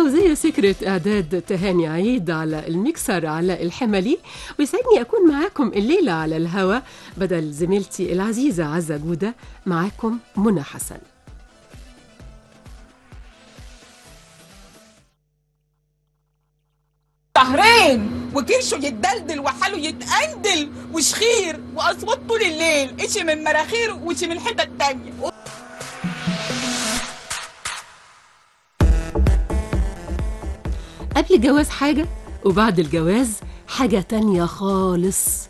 فوزية سكرت إعداد تهاني عيد على الميكسر على الحملي ويسعدني أكون معاكم الليلة على الهوا بدل زميلتي العزيزة عزة جودة معاكم منى حسن شهرين وكرشه يتدلدل وحاله يتقندل وشخير واصوات طول الليل اشي من مراخير وشي من الحته التانيه قبل الجواز حاجة وبعد الجواز حاجة تانية خالص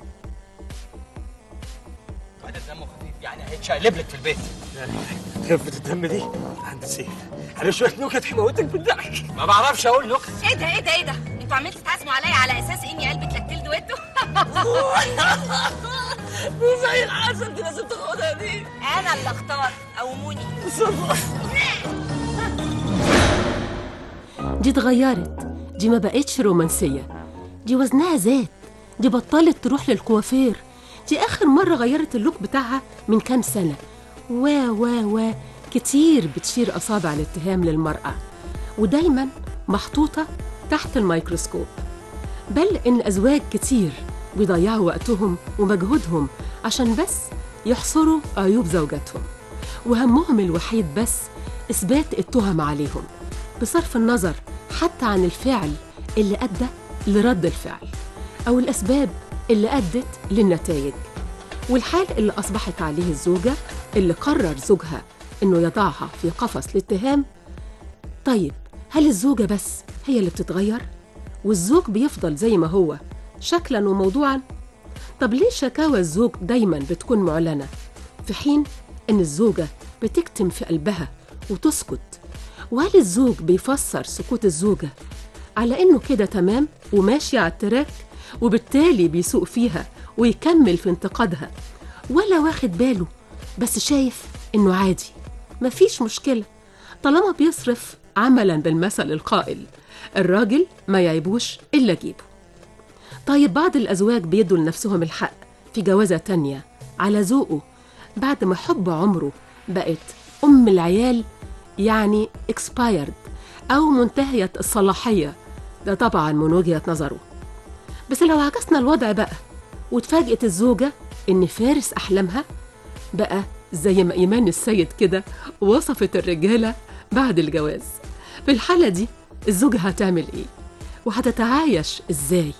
واد دمه خفيف يعني هيتشقلب لك في البيت خفة الدم دي عند سيف على شوية نكت حموتك بالضحك ما بعرفش اقول نكت ايه ده ايه ده ايه ده انتوا عمالين تتعزموا عليا على اساس اني قلبي تلكتل دويتو زي العسل دي لازم تاخدها دي انا اللي اختار قوموني دي اتغيرت دي ما بقتش رومانسية دي وزنها زاد دي بطلت تروح للكوافير دي آخر مرة غيرت اللوك بتاعها من كام سنة و و و كتير بتشير أصابع الاتهام للمرأة ودايما محطوطة تحت الميكروسكوب بل إن أزواج كتير بيضيعوا وقتهم ومجهودهم عشان بس يحصروا عيوب زوجاتهم وهمهم الوحيد بس إثبات التهم عليهم بصرف النظر حتى عن الفعل اللي أدى لرد الفعل أو الأسباب اللي أدت للنتائج والحال اللي أصبحت عليه الزوجة اللي قرر زوجها إنه يضعها في قفص الاتهام طيب هل الزوجة بس هي اللي بتتغير؟ والزوج بيفضل زي ما هو شكلا وموضوعا؟ طب ليه شكاوى الزوج دايما بتكون معلنة في حين إن الزوجة بتكتم في قلبها وتسكت وهل الزوج بيفسر سكوت الزوجة على إنه كده تمام وماشي على التراك وبالتالي بيسوق فيها ويكمل في انتقادها ولا واخد باله بس شايف إنه عادي مفيش مشكلة طالما بيصرف عملا بالمثل القائل الراجل ما يعيبوش إلا جيبه طيب بعض الأزواج بيدوا لنفسهم الحق في جوازة تانية على ذوقه بعد ما حب عمره بقت أم العيال يعني expired أو منتهية الصلاحية ده طبعا من وجهة نظره بس لو عكسنا الوضع بقى وتفاجئت الزوجة إن فارس أحلامها بقى زي ما إيمان السيد كده وصفت الرجالة بعد الجواز في الحالة دي الزوجة هتعمل إيه؟ وهتتعايش إزاي؟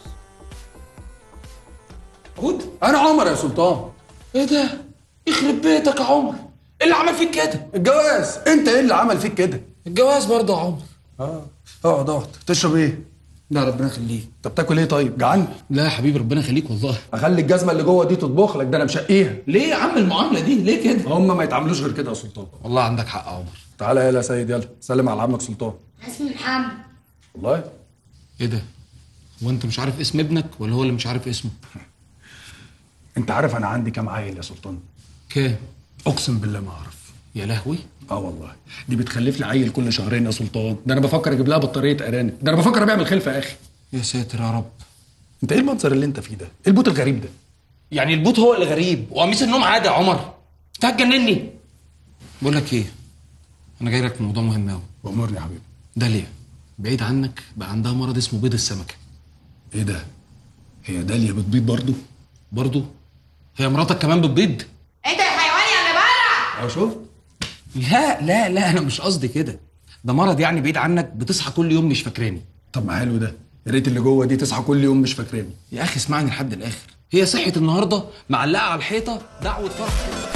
هود انا عمر يا سلطان ايه ده؟ يخرب بيتك يا عمر ايه اللي عمل فيك كده؟ الجواز انت ايه اللي عمل فيك كده الجواز برضه يا عمر اه اقعد اقعد تشرب ايه لا ربنا يخليك طب تاكل ايه طيب جعان لا يا حبيبي ربنا يخليك والله اخلي الجزمه اللي جوه دي تطبخ لك ده انا مشقيها ليه يا عم المعامله دي ليه كده؟ هم ما يتعاملوش غير كده يا سلطان والله عندك حق يا عمر تعالى يلا يا سيد يلا سلم على عمك سلطان اسمي محمد والله ايه ده؟ هو انت مش عارف اسم ابنك ولا هو اللي مش عارف اسمه؟ انت عارف انا عندي كام عيل يا سلطان كام؟ اقسم بالله ما اعرف يا لهوي اه والله دي بتخلف لي عيل كل شهرين يا سلطان ده انا بفكر اجيب لها بطاريه ارانب ده انا بفكر ابيع من الخلفه يا اخي يا ساتر يا رب انت ايه المنظر اللي انت فيه ده ايه البوت الغريب ده يعني البوت هو اللي غريب وقميص النوم عادي يا عمر انت هتجنني بقول لك ايه انا جاي لك في موضوع مهم قوي وامرني يا حبيبي داليا بعيد عنك بقى عندها مرض اسمه بيض السمكه ايه ده هي داليا بتبيض برضه برضه هي مراتك كمان بتبيض انت يا حيوان يا اللي بره اه شوف لا لا لا انا مش قصدي كده ده مرض يعني بعيد عنك بتصحى كل يوم مش فاكراني طب ما حلو ده يا ريت اللي جوه دي تصحى كل يوم مش فاكراني يا اخي اسمعني لحد الاخر هي صحت النهارده معلقه على الحيطه دعوه فرح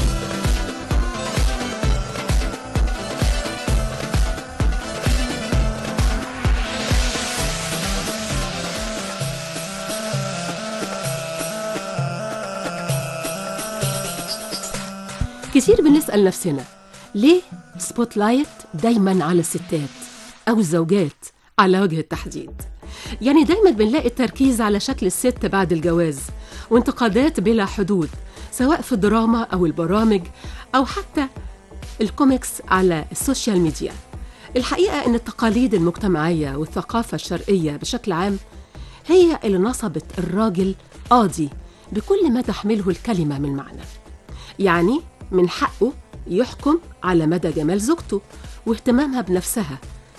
كتير بنسأل نفسنا ليه سبوت لايت دايما على الستات أو الزوجات على وجه التحديد يعني دايما بنلاقي التركيز على شكل الست بعد الجواز وانتقادات بلا حدود سواء في الدراما أو البرامج أو حتى الكوميكس على السوشيال ميديا الحقيقة أن التقاليد المجتمعية والثقافة الشرقية بشكل عام هي اللي نصبت الراجل قاضي بكل ما تحمله الكلمة من معنى يعني من حقه يحكم على مدى جمال زوجته واهتمامها بنفسها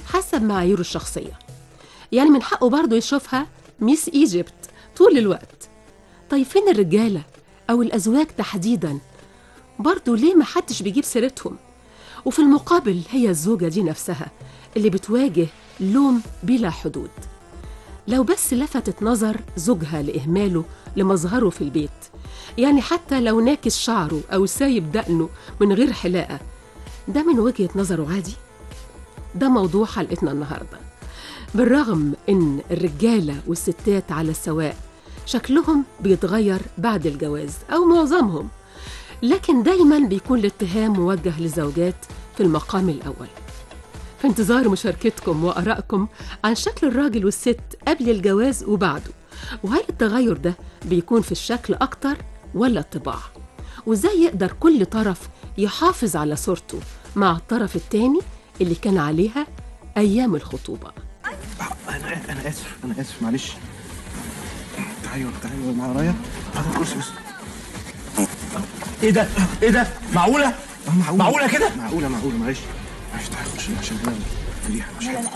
حسب معاييره الشخصية يعني من حقه برضه يشوفها ميس ايجيبت طول الوقت طيب فين الرجالة أو الأزواج تحديدا برضه ليه ما حدش بيجيب سيرتهم وفي المقابل هي الزوجة دي نفسها اللي بتواجه لوم بلا حدود لو بس لفتت نظر زوجها لإهماله لمظهره في البيت يعني حتى لو ناكس شعره أو سايب دقنه من غير حلاقة ده من وجهة نظره عادي ده موضوع حلقتنا النهاردة بالرغم إن الرجالة والستات على السواء شكلهم بيتغير بعد الجواز أو معظمهم لكن دايما بيكون الاتهام موجه للزوجات في المقام الأول في انتظار مشاركتكم وآرائكم عن شكل الراجل والست قبل الجواز وبعده وهل التغير ده بيكون في الشكل أكتر ولا الطباع وإزاي يقدر كل طرف يحافظ على صورته مع الطرف التاني اللي كان عليها أيام الخطوبة انا انا اسف انا اسف معلش تعالوا تعالوا مع رايا هذا الكرسي بس ايه ده ايه ده معقوله آه، معقولة معقولة كده؟ معقولة معقولة معلش معلش تعالى خش عشان ننام فريحة مش حاجة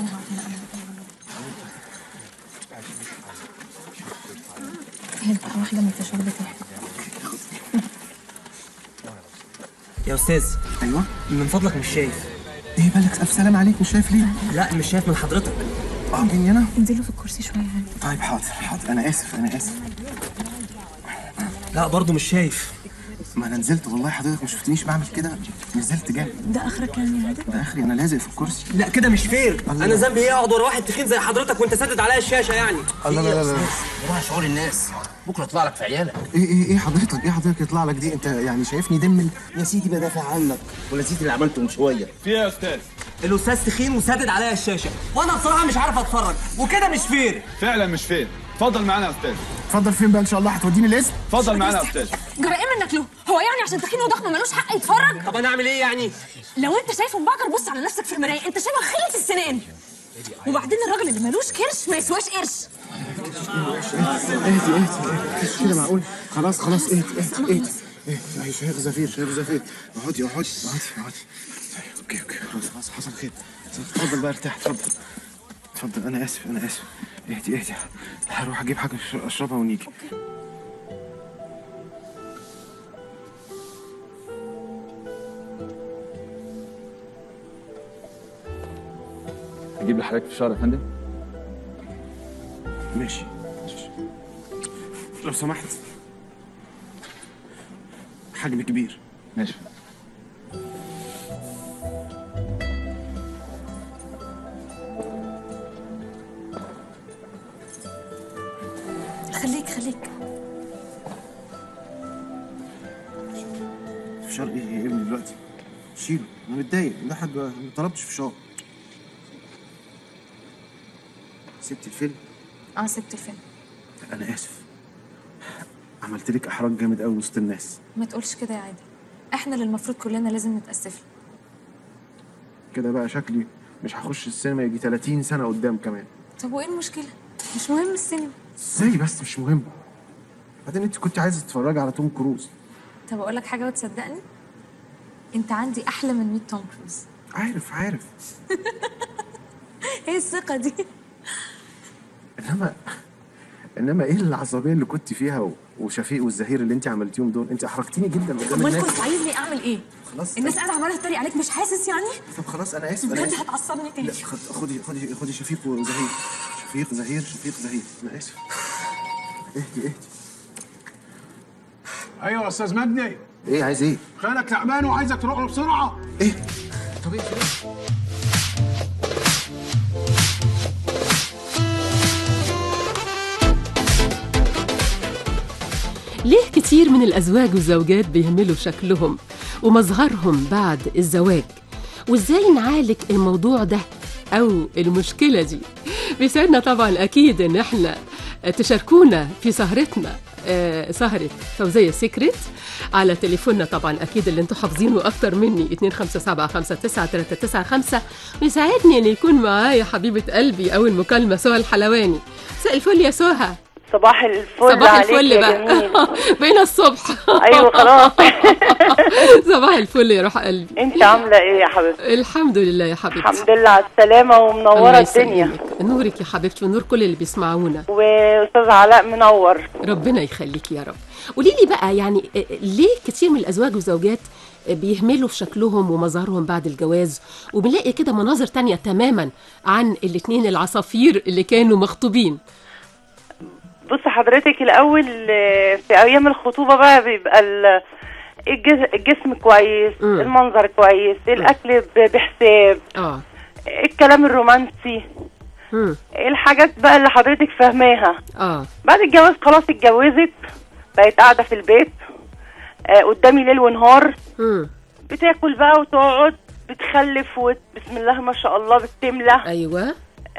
هي بقى واحدة من التشرب بتاعي يا استاذ ايوه من فضلك مش شايف ايه بالك الف سلام عليك مش شايف ليه؟ لا مش شايف من حضرتك اه مني انا؟ انزلوا في الكرسي شوية يعني طيب حاضر حاضر انا اسف انا اسف لا برضه مش شايف ما انا نزلت والله حضرتك ما شفتنيش بعمل كده نزلت جامد ده آخرك يعني يا هادي ده اخري انا لازق في الكرسي لا كده مش فير انا ذنبي ايه اقعد ورا واحد تخين زي حضرتك وانت سادد عليا الشاشه يعني لا لا لا لا روح شعور الناس بكره يطلع لك في عيالك ايه ايه ايه حضرتك ايه حضرتك يطلع لك دي انت يعني شايفني دمل يا سيدي بدافع عنك ونسيت اللي عملته من شويه الاستاذ تخين وسادد عليا الشاشه وانا بصراحه مش عارف اتفرج وكده مش فير فعلا مش فين اتفضل معانا يا استاذ اتفضل فين بقى ان شاء الله هتوديني الاسم اتفضل معانا يا استاذ جرى ايه منك له هو يعني عشان تخين وضخم ملوش حق يتفرج طب انا اعمل ايه يعني لو انت شايفه مبعجر بص على نفسك في المرايه انت شبه خيلة السنان وبعدين الراجل اللي ملوش كرش ما يسواش قرش اهدي اهدي مش كده معقول خلاص خلاص اهدي اهدي اهدي اهدي شيخ زفير شيخ زفير اقعدي اقعدي اقعدي اقعدي طيب، اوكي اوكي خلاص خلاص حصل خير اتفضل بقى ارتاح اتفضل اتفضل انا اسف انا اسف اهدي اهدي هروح اجيب حاجه أش- اشربها ونيجي اجيب لحضرتك فشار يا فندم ماشي لو سمحت حجم كبير ماشي خليك خليك فشار ايه يا ابني دلوقتي شيله انا متضايق ده حد ما طلبتش فشار سبت الفيلم اه سبت الفيلم انا اسف عملت لك احراج جامد قوي وسط الناس ما تقولش كده يا عادل احنا اللي المفروض كلنا لازم نتأسف له كده بقى شكلي مش هخش السينما يجي 30 سنه قدام كمان طب وايه المشكلة مش مهم السينما ازاي بس مش مهم بعدين انت كنت عايزه تتفرجي على توم كروز طب اقول لك حاجة وتصدقني انت عندي احلى من 100 توم كروز عارف عارف ايه الثقة دي انما انما ايه العصبيه اللي كنت فيها و- وشفيق والزهير اللي انت عملتيهم دول انت احرجتيني جدا قدام امال الناس كنت عايزني اعمل ايه خلاص الناس قاعدة عمالة تتريق عليك مش حاسس يعني طب خلاص انا اسف انا بجد اسف هتعصبني تاني لا خد- خدي خدي خدي شفيق وزهير شفيق زهير شفيق زهير انا اسف اهدي اهدي ايوه يا استاذ مجدي ايه عايز ايه؟ خانك تعبان وعايزك تروح له بسرعه ايه؟ طب ايه كده؟ ليه كتير من الأزواج والزوجات بيهملوا شكلهم ومظهرهم بعد الزواج وإزاي نعالج الموضوع ده أو المشكلة دي بيسعدنا طبعا أكيد إن إحنا تشاركونا في سهرتنا آه، سهرة فوزية سيكريت على تليفوننا طبعا أكيد اللي انتوا حافظينه أكتر مني 257 ويساعدني إن يكون معايا حبيبة قلبي أول مكالمة سهى الحلواني مساء الفل يا سهى صباح الفل صباح عليك الفل يا بقى جميل بقينا الصبح ايوه خلاص صباح الفل يا روح قلبي انت عامله ايه يا حبيبتي الحمد لله يا حبيبتي الحمد لله على السلامه الله ومنوره الدنيا يسلمك. نورك يا حبيبتي ونور كل اللي بيسمعونا واستاذ علاء منور ربنا يخليك يا رب قولي لي بقى يعني آه، ليه كتير من الازواج والزوجات آه، بيهملوا في شكلهم ومظهرهم بعد الجواز وبنلاقي كده مناظر تانية تماما عن الاتنين العصافير اللي كانوا مخطوبين بص حضرتك الاول آه، في ايام الخطوبه بقى بيبقى ال- الجس- الجسم كويس مم. المنظر كويس الاكل ب- بحساب اه الكلام الرومانسي مم. الحاجات بقى اللي حضرتك فاهماها اه بعد الجواز خلاص اتجوزت بقت قاعده في البيت آه قدامي ليل ونهار مم. بتاكل بقى وتقعد بتخلف وبسم الله ما شاء الله بتملى ايوه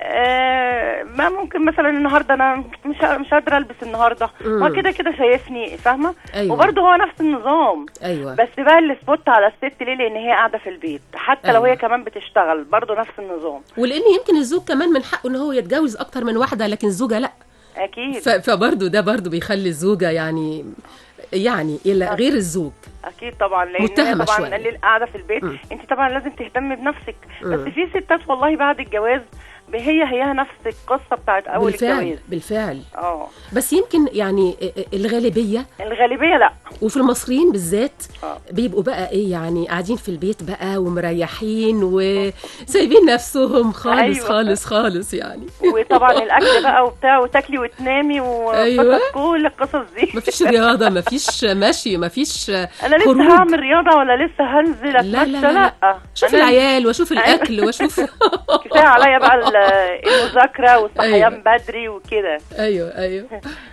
آه ما ممكن مثلا النهارده انا مش مش قادره البس النهارده مم. ما كده كده شايفني فاهمه أيوة. وبرده هو نفس النظام ايوه بس بقى السبوت على الست ليه لان هي قاعده في البيت حتى لو أيوة. هي كمان بتشتغل برضه نفس النظام ولان يمكن الزوج كمان من حقه ان هو يتجوز اكتر من واحده لكن الزوجه لا اكيد ف- فبرضه ده برضه بيخلي الزوجه يعني يعني الى غير الزوج اكيد طبعا لان متهمة طبعا شوية. اللي قاعده في البيت مم. انت طبعا لازم تهتمي بنفسك مم. بس في ستات والله بعد الجواز هي هيها نفس القصه بتاعت اول بالفعل الجواز بالفعل اه بس يمكن يعني الغالبيه الغالبيه لا وفي المصريين بالذات آه. بيبقوا بقى ايه يعني قاعدين في البيت بقى ومريحين وسايبين نفسهم خالص أيوة. خالص خالص يعني وطبعا الاكل بقى وبتاع وتاكلي وتنامي أيوة. وقصص كل القصص دي مفيش رياضه مفيش مشي مفيش انا لسه خروج. هعمل رياضه ولا لسه هنزل لا لا اتمشى لا, لا. لا شوف أنا العيال واشوف الاكل واشوف كفايه عليا بقى ال- المذاكره والصحيان بدري وكده ايوه ايوه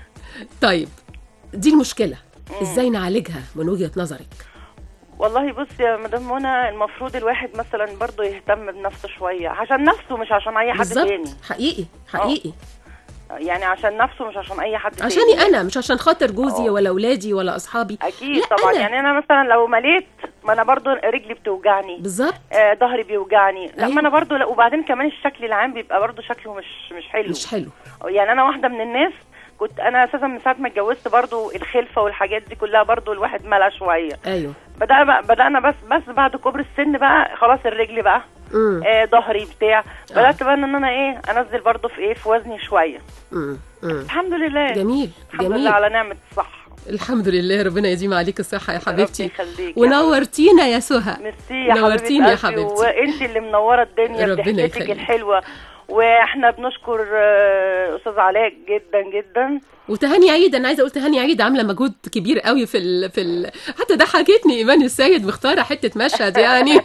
طيب دي المشكله ازاي نعالجها من وجهه نظرك والله بص يا مدام منى المفروض الواحد مثلا برضه يهتم بنفسه شويه عشان نفسه مش عشان اي حد بالظبط تاني حقيقي حقيقي يعني عشان نفسه مش عشان اي حد عشاني تاني انا مش عشان خاطر جوزي آه. ولا اولادي ولا اصحابي اكيد لا، طبعا أنا. يعني انا مثلا لو مليت ما انا برضو رجلي بتوجعني بالظبط آه ظهري بيوجعني لما أيوة. انا برضو لا وبعدين كمان الشكل العام بيبقى برضو شكله مش مش حلو مش حلو يعني انا واحده من الناس كنت انا اساسا من ساعه ما اتجوزت برضو الخلفه والحاجات دي كلها برضو الواحد ملا شويه ايوه بدأ بقى بدأنا بس بس بعد كبر السن بقى خلاص الرجل بقى امم آه ظهري بتاع بدأت بقى ان انا ايه انزل برضو في ايه في وزني شويه امم أمم. الحمد لله جميل الحمد جميل لله على نعمه الصحه الحمد لله ربنا يديم عليك الصحه يا حبيبتي يخليك يا ونورتينا يا سهى ميرسي يا نورتيني يا حبيبتي حبيبتي وانت اللي منوره الدنيا ربنا بضحكتك يخليك. الحلوه واحنا بنشكر آه، استاذ علاء جدا جدا وتهاني عيد انا عايزه اقول تهاني عيد عامله مجهود كبير قوي في ال... في ال... حتى ضحكتني ايمان السيد مختاره حته مشهد يعني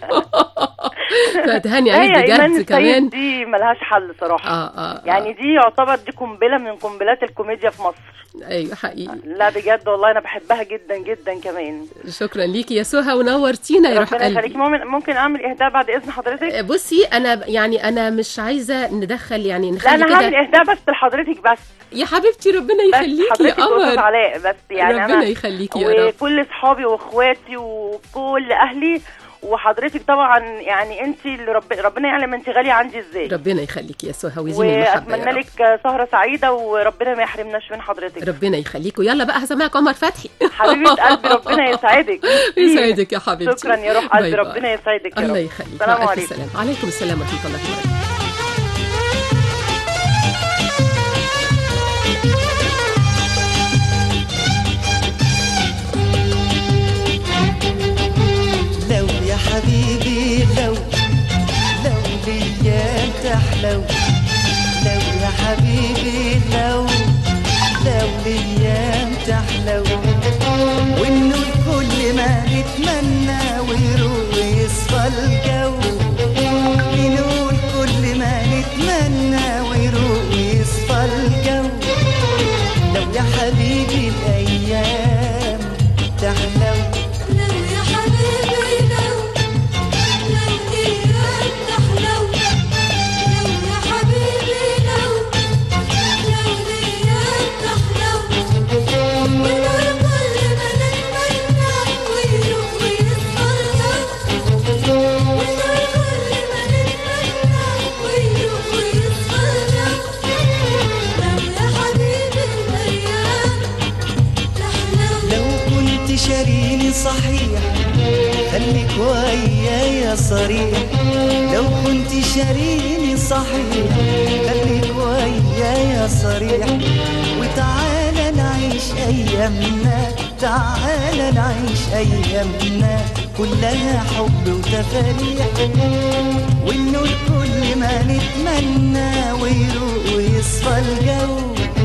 فتهاني لا عيد يا ايمان بجد السيد كمان دي ملهاش حل صراحه اه اه يعني دي يعتبر دي قنبله من قنبلات الكوميديا في مصر ايوه حقيقي لا بجد والله انا بحبها جدا جدا كمان شكرا ليكي يا سهى ونورتينا يا روح ربنا يخليك قلبي ممكن ممكن اعمل اهداء بعد اذن حضرتك بصي انا يعني انا مش عايزه ندخل يعني لا نخلي انا هعمل كده اهداء بس لحضرتك بس يا حبيبتي ربنا بس يخليكي يا حضرتك واستاذ قمر علاء بس يعني ربنا انا يخليكي يا رب وكل اصحابي واخواتي وكل اهلي وحضرتك طبعا يعني انت اللي رب... ربنا يعلم انت غاليه عندي ازاي ربنا يخليكي يا سهى ويزيني المحبه واتمنى يا رب لك سهره سعيده وربنا ما يحرمناش من حضرتك ربنا يخليكي ويلا بقى هسمعك عمر فتحي حبيبه قلبي ربنا يسعدك يسعدك يا حبيبتي شكرا يا روح قلبي باي باي. ربنا يسعدك يا الله رب يخليك السلام مع ألف عليكم سلامة عليكم السلام ورحمة الله وبركاته لو يا حبيبي لو لو ليام تحلو لو يا حبيبي لو لو ليام تحلو وانه الكل ما نتمنى ويروح ويصفى الجو نقول كل ما نتمنى ويروح ويصفى الجو لو يا حبيبي الايام تحلو لو يا حبيبي لو لو ايام تحلو لو يا حبيبي لو لو ايام تحلو ونور كل ما نتمنى ويروح ويصفى الجو ونور شاريني صحيح خليك ويايا صريح لو كنت شاريني صحيح خليك ويايا صريح وتعالى نعيش ايامنا تعالى نعيش ايامنا كلها حب وتفاريح ونقول كل ما نتمنى ويروق ويصفى الجو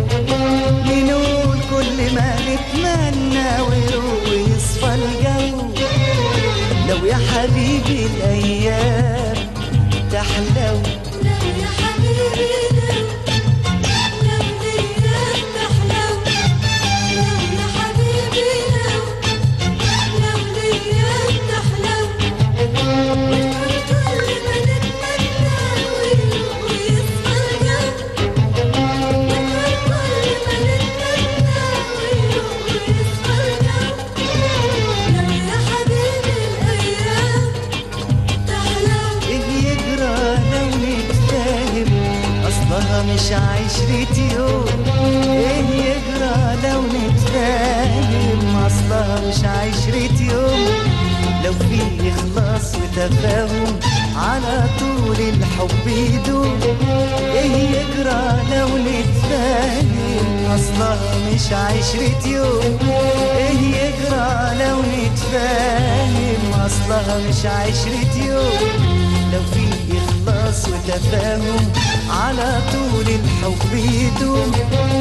نقول كل ما نتمنى ويروق ويصفى الجو لو يا حبيبي الايام تحلو لو يا حبيبي لو لو ليام تحلو لو يا حبيبي لو لو ليام تحلو وتكون كل ما نتمنى ويروق ويصفى الجو وتكون كل ما نتمنى ويروق ويصفى الجو لو يا حبيبي الأيام تحلو ايه يجرى لو نتفاهم اصلها مش عشرة يوم ايه يجرى لو نتفاهم اصلها مش عشرة يوم لو في اخلاص وتفاهم على طول الحب يدوم ايه يجرى لو نتفاهم اصلها مش عشرة يوم ايه يجرى لو نتفاهم اصلها مش عشرة يوم لو في إخلاص وتفاهم على طول الحب يدوم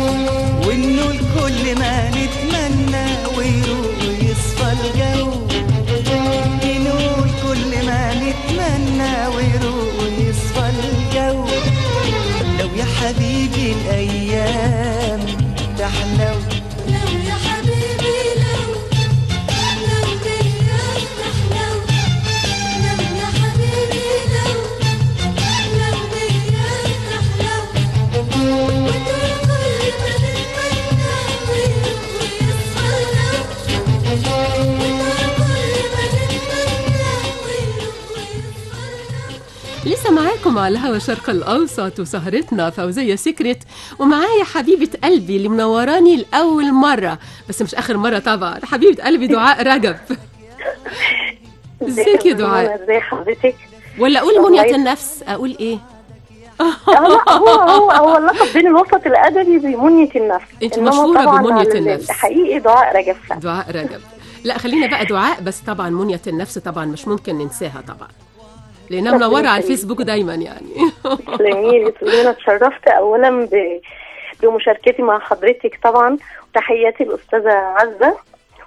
ونقول كل ما نتمنى ويروق ويصفى الجو نقول كل ما نتمنى ويروق ويصفى الجو لو يا حبيبي الأيام تحلو لو يا حبيبي لو لو ليام تحلو لو يا حبيبي لو لو ليام تحلو وتقول كل ما نتمنى ويروق ويصفى الجو وتقول كل ما نتمنى ويروق ويصفى الجو لسه معاكم على هوا شرق الأوسط وسهرتنا فوزية سكرت ومعايا حبيبة قلبي اللي منوراني لأول مرة بس مش آخر مرة طبعا حبيبة قلبي دعاء رجب ازيك يا دعاء ازي حضرتك ولا أقول والله- منية النفس أقول إيه اه لا هو هو هو اللقب بين الوسط الادبي بمنية النفس أنت إنما مشهورة طبعاً بمنية على ال- النفس. حقيقي دعاء رجب فعلا. دعاء رجب لا خلينا بقى دعاء بس طبعا منية النفس طبعا مش ممكن ننساها طبعا لأنها ربنا منورة على يخليك. الفيسبوك دايما يعني تسلمي لي تقولي انا اتشرفت اولا ب... بمشاركتي مع حضرتك طبعا وتحياتي الاستاذه عزه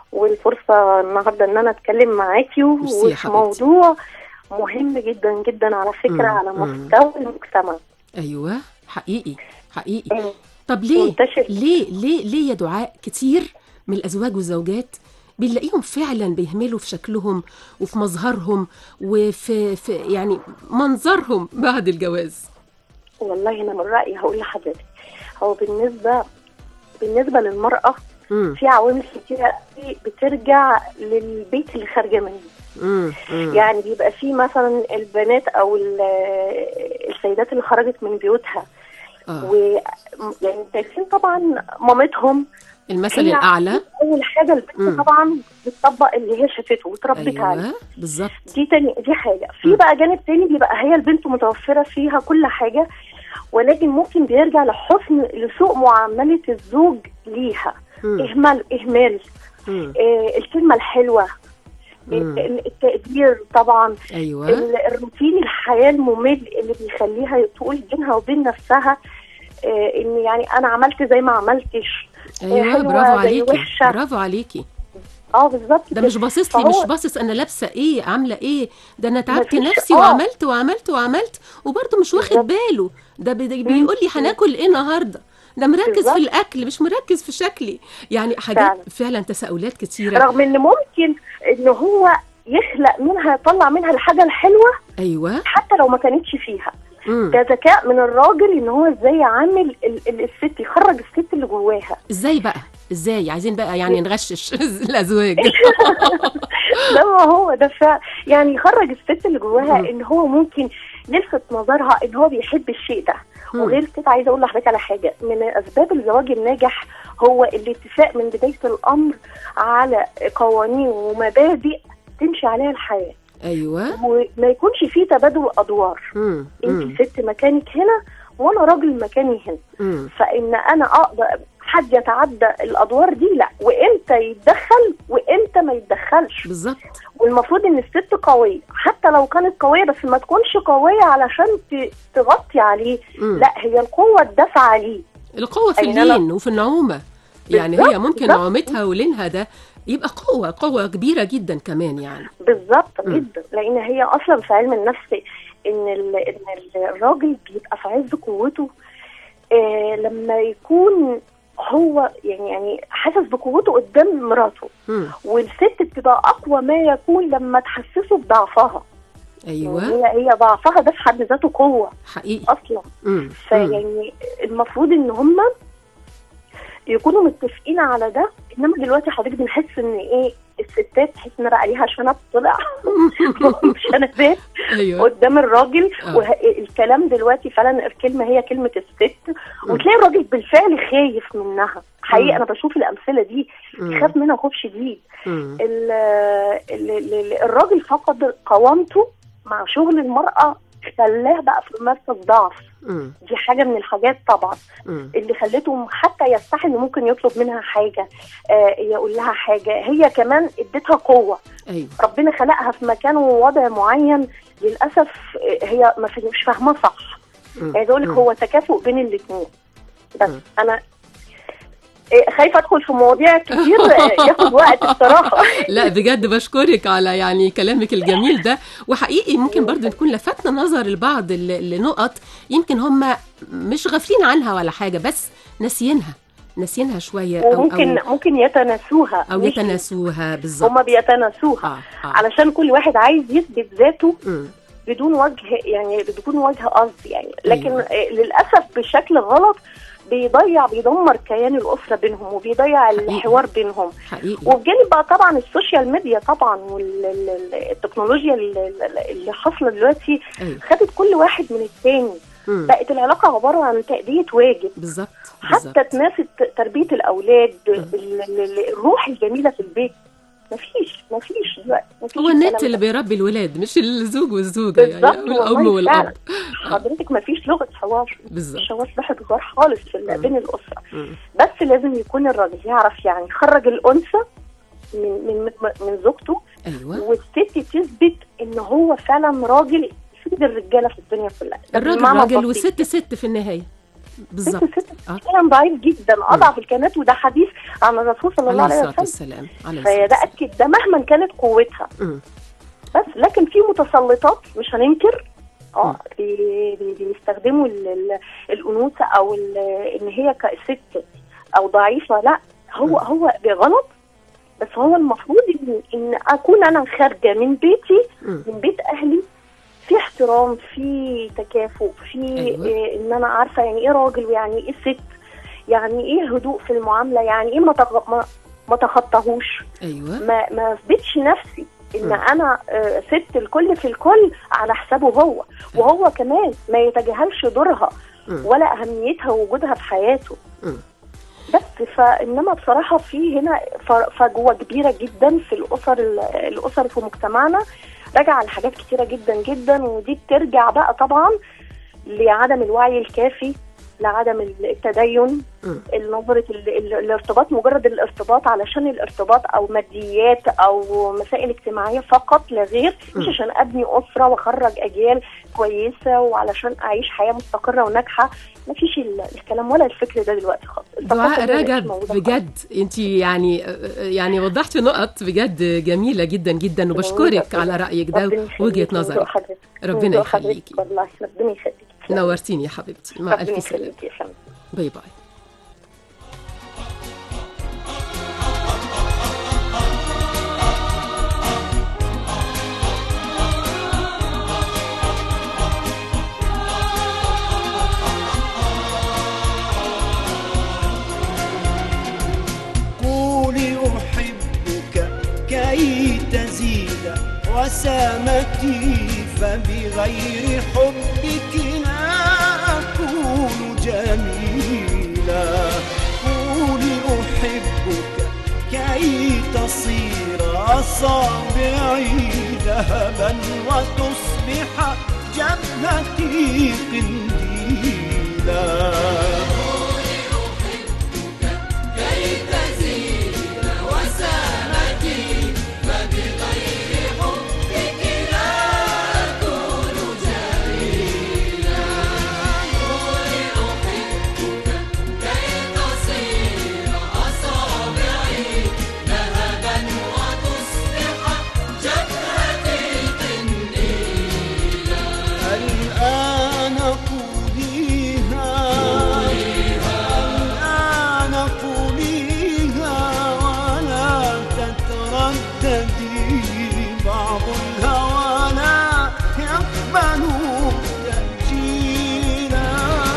والفرصه النهارده ان انا اتكلم معاكي ميرسي يا وفي حبيبتي. موضوع مهم جدا جدا على فكره مم، على مم. مستوى المجتمع ايوه حقيقي حقيقي طب ليه منتشر. ليه ليه ليه يا دعاء كتير من الازواج والزوجات بنلاقيهم فعلا بيهملوا في شكلهم وفي مظهرهم وفي في يعني منظرهم بعد الجواز والله انا من رايي هقول لحضرتك هو بالنسبه بالنسبه للمراه مم. في عوامل كتيره قوي بترجع للبيت اللي خارجه منه مم. مم. يعني بيبقى في مثلا البنات او ال- السيدات اللي خرجت من بيوتها آه. و يعني شايفين طبعا مامتهم المثل هي الاعلى اول حاجه البنت مم. طبعا بتطبق اللي هي شافته وتربت عليه ايوه بالظبط دي تاني دي حاجه في بقى جانب تاني بيبقى هي البنت متوفره فيها كل حاجه ولكن ممكن بيرجع لحسن لسوء معامله الزوج ليها مم. اهمال اهمال مم. آه الكلمه الحلوه مم. ال- التقدير طبعا ايوه ال- الروتين الحياه الممل اللي بيخليها تقول بينها وبين نفسها آه ان يعني انا عملت زي ما عملتش آه، ايوه حلوة برافو زي عليكي وحشة. برافو عليكي اه بالظبط ده كده. مش باصص لي فهو- مش باصص انا لابسه ايه عامله ايه ده انا تعبت مفيش- نفسي آه. وعملت وعملت وعملت وبرضه مش واخد باله ده بي- بيقول لي هناكل ايه النهارده ده مركز بالظبط. في الاكل مش مركز في شكلي يعني حاجات فعلا. فعلا تساؤلات كتيره رغم ان ممكن ان هو يخلق منها يطلع منها الحاجه الحلوه ايوه حتى لو ما كانتش فيها مم. ده ذكاء من الراجل ان هو ازاي يعامل ال- ال- الست يخرج الست اللي جواها ازاي بقى ازاي عايزين بقى يعني نغشش الازواج ده ما هو ده فعلا يعني يخرج الست اللي جواها ان هو ممكن نلفت نظرها ان هو بيحب الشيء ده وغير كده عايزه اقول لحضرتك على حاجه من اسباب الزواج الناجح هو الاتفاق من بدايه الامر على قوانين ومبادئ تمشي عليها الحياه ايوه وما يكونش فيه تبادل ادوار مم. مم. انت ست مكانك هنا وانا راجل مكاني هنا مم. فان انا اقدر حد يتعدى الادوار دي لا وامتى يتدخل وامتى ما يتدخلش بالظبط والمفروض ان الست قويه حتى لو كانت قويه بس ما تكونش قويه علشان ت- تغطي عليه مم. لا هي القوه الدافعه عليه القوة في أي أنا- اللين وفي النعومة يعني هي بالظبط، ممكن بالظبط. نعومتها ولينها ده يبقى قوة قوة كبيرة جدا كمان يعني بالظبط مم. جدا لان هي اصلا في علم النفس ان ال- ان الراجل بيبقى في عز قوته آه لما يكون هو يعني يعني حاسس بقوته قدام مراته مم. والست بتبقى اقوى ما يكون لما تحسسه بضعفها ايوه هي هي ضعفها ده في حد ذاته قوه حقيقي اصلا مم. مم. فيعني المفروض ان هم يكونوا متفقين على ده انما دلوقتي حضرتك بنحس ان ايه الستات تحس ان بقى ليها شنب طلع شنبات ايوه قدام الراجل آه. والكلام دلوقتي فعلا الكلمه هي كلمه الست وتلاقي الراجل بالفعل خايف منها حقيقه مم. انا بشوف الامثله دي مم. يخاف منها خوف شديد مم. ال- ال- ال- الراجل فقد قوامته مع شغل المراه خلاه بقى في مركز ضعف مم. دي حاجه من الحاجات طبعا مم. اللي خلته حتى يستحي انه ممكن يطلب منها حاجه آه يقول لها حاجه هي كمان اديتها قوه ايوه ربنا خلقها في مكان ووضع معين للاسف آه، هي ما في- مش فاهماه صح مم. عايزه اقول لك مم. هو تكافؤ بين الاثنين بس مم. انا آه، خايفه ادخل في مواضيع كتير آه، ياخد وقت الصراحه لا بجد بشكرك على يعني كلامك الجميل ده وحقيقي ممكن برضو نكون لفتنا نظر البعض ل- لنقط يمكن هم مش غافلين عنها ولا حاجة بس ناسيينها ناسيينها شوية أو وممكن أو, ممكن يتناسوها أو مش- يتناسوها بالظبط هما بيتناسوها آه. آه. علشان كل واحد عايز يثبت ذاته مم. بدون وجه يعني بدون وجه قصد يعني لكن أيوة. آه، للاسف بشكل غلط بيضيع بيدمر كيان الاسره بينهم وبيضيع حقيقي. الحوار بينهم حقيقي وبجانب بقى طبعا السوشيال ميديا طبعا والتكنولوجيا اللي حاصله دلوقتي أيوة. خدت كل واحد من التاني مم. بقت العلاقه عباره عن تأدية واجب بالظبط حتى بالظبط تنافس تربيه الاولاد ال- ال- الروح الجميله في البيت مفيش مفيش دلوقتي مفيش هو الكلام النت ده. اللي بيربي الولاد مش الزوج والزوجة يعني بالظبط أو الأم والله والأب فعلا. حضرتك ما فيش لغه حوار بالظبط مش هواش لغه حوار خالص في ال- مم. بين الاسره مم. بس لازم يكون الراجل يعرف يعني يخرج الانثى من من من زوجته أيوه والست تثبت ان هو فعلا راجل سيد الرجاله في الدنيا كلها ده الراجل بالمعنى راجل البسيط. والست ست في النهاية بالظبط ست ست آه. فعلا ضعيف جدا اضعف الكائنات وده حديث عن الرسول صلى الله عليه عليه الصلاة وسلم والسلام عليه الصلاة فده والسلام اكد ده مهما كانت قوتها مم. بس لكن في متسلطات مش هننكر اه بي- بي- بيستخدموا ال- ال- الانوثه او ال- ان هي كست او ضعيفه لا هو هو بغلط بس هو المفروض ان ان اكون انا خارجه من بيتي مم. من بيت اهلي في احترام في تكافؤ في أيوة. إيه ان انا عارفه يعني ايه راجل ويعني ايه ست يعني ايه هدوء في المعامله يعني ايه ما تغ- ما- ما تخطاهوش أيوه ما ما اثبتش نفسي ان مم. انا آه، ست الكل في الكل على حسابه هو وهو كمان ما يتجاهلش دورها مم. ولا اهميتها ووجودها في حياته مم. بس فانما بصراحه في هنا ف- فجوه كبيره جدا في الاسر ال- الاسر في مجتمعنا راجعه لحاجات كتيره جدا جدا ودي بترجع بقى طبعا لعدم الوعي الكافي لعدم التدين مم. نظرة ال- ال- الارتباط مجرد الارتباط علشان الارتباط او ماديات او مسائل اجتماعية فقط لا غير مش مم. عشان ابني اسرة واخرج اجيال كويسة وعلشان اعيش حياة مستقرة وناجحة مفيش ال- الكلام ولا الفكر ده دلوقتي خالص الثقافة دعاء دي مش رجب موجودة بجد انت يعني يعني وضحتي نقط بجد جميله جدا جدا وبشكرك على رايك ده ربنا يخليكي وجهه من ذوق نظرك حضرتك. من ربنا ذوق حضرتك يخليكي والله ربنا يخليكي نورتيني يا حبيبتي مع ربنا الف سلامه يخليكي يا فندم باي باي قولي أحبك كي تزيد وسامتي فبغير حبك لا أكون جميلا قولي أحبك كي تصير أصابعي ذهبا وتصبح جبهتي قنديلا كي تزيد وسامتي فبغير حبك لا أكون جميلا قولي أحبك كي تصير أصابعي ذهبا وتصبح جبهتي قنديلا الآن قوليها الآن قوليها ولا تترددي بعض الهوى لا يقبل تأجيلا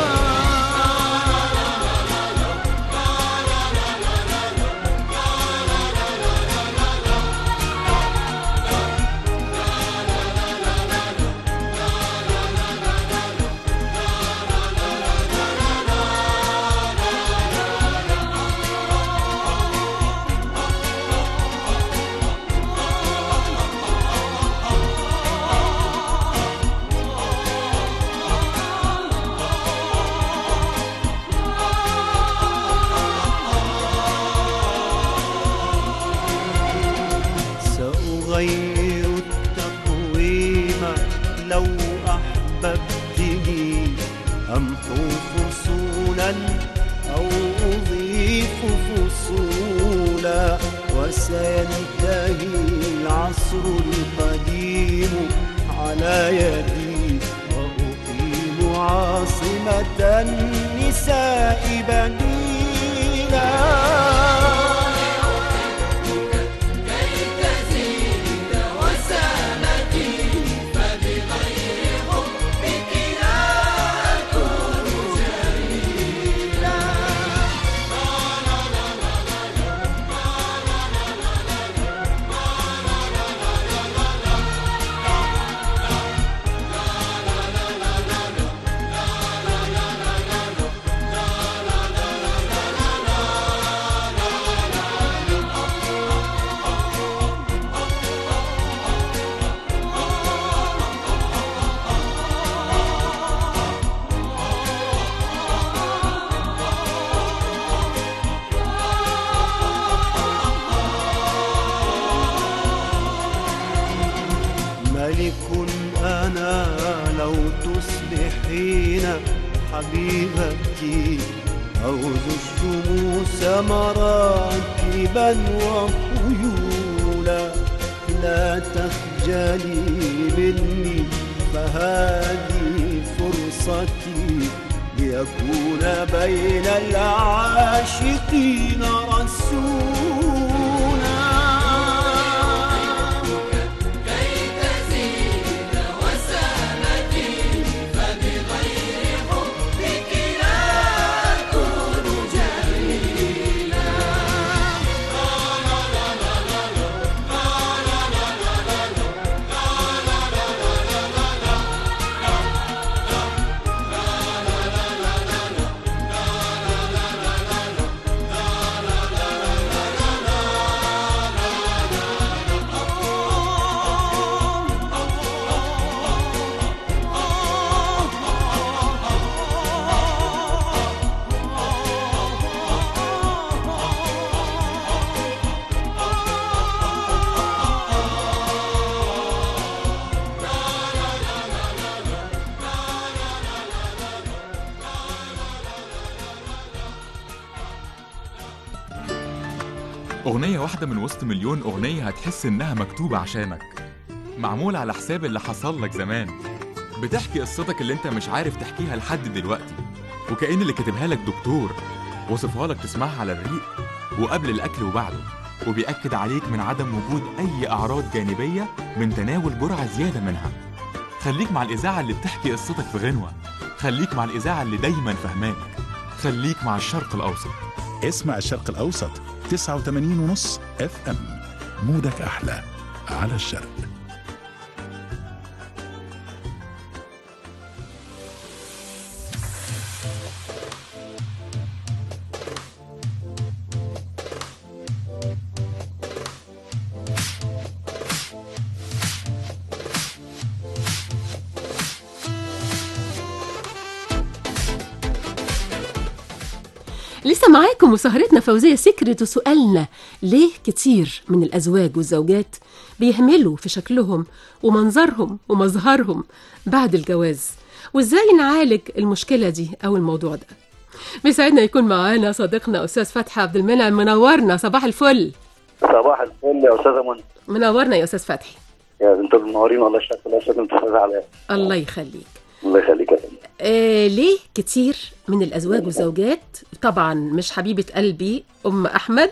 سأغير التقويم لو أحببتني أمحو فصولا أو أضيف فصولا وسينتهي العصر القديم على يدي وأقيم عاصمة النساء بديلا كي تزيد وسامتي فبغير حبك لا أكون جميلا ملك أنا لو تصبحين حبيبتي أرجو الشموس مراكبا وخيولا لا تخجلي مني فهذه فرصتي ليكون بين العاشقين رسولا كي تزيد وسامتي فبغير حبك لا أكون جميلا أغنية واحدة من وسط مليون أغنية هتحس إنها مكتوبة عشانك معمولة على حساب اللي حصل لك زمان بتحكي قصتك اللي انت مش عارف تحكيها لحد دلوقتي وكأن اللي كاتبها لك دكتور وصفها لك تسمعها على الريق وقبل الأكل وبعده وبيأكد عليك من عدم وجود أي أعراض جانبية من تناول جرعة زيادة منها خليك مع الإذاعة اللي بتحكي قصتك في غنوة خليك مع الإذاعة اللي دايما فهماك خليك مع الشرق الأوسط اسمع الشرق الأوسط 89 ونص اف ام مودك أحلى على الشرق لسه معاكم وسهرتنا فوزية سكرت وسؤالنا ليه كتير من الأزواج والزوجات بيهملوا في شكلهم ومنظرهم ومظهرهم بعد الجواز وإزاي نعالج المشكلة دي أو الموضوع ده بيسعدنا يكون معانا صديقنا أستاذ فتحي عبد المنعم منورنا صباح الفل صباح الفل يا استاذه منى منورنا يا أستاذ فتحي يا انتوا منورين والله الشكل الاسود انت استاذ علاء الله يخليك الله يخليك يا فندم آه ليه كتير من الأزواج والزوجات طبعا مش حبيبة قلبي أم أحمد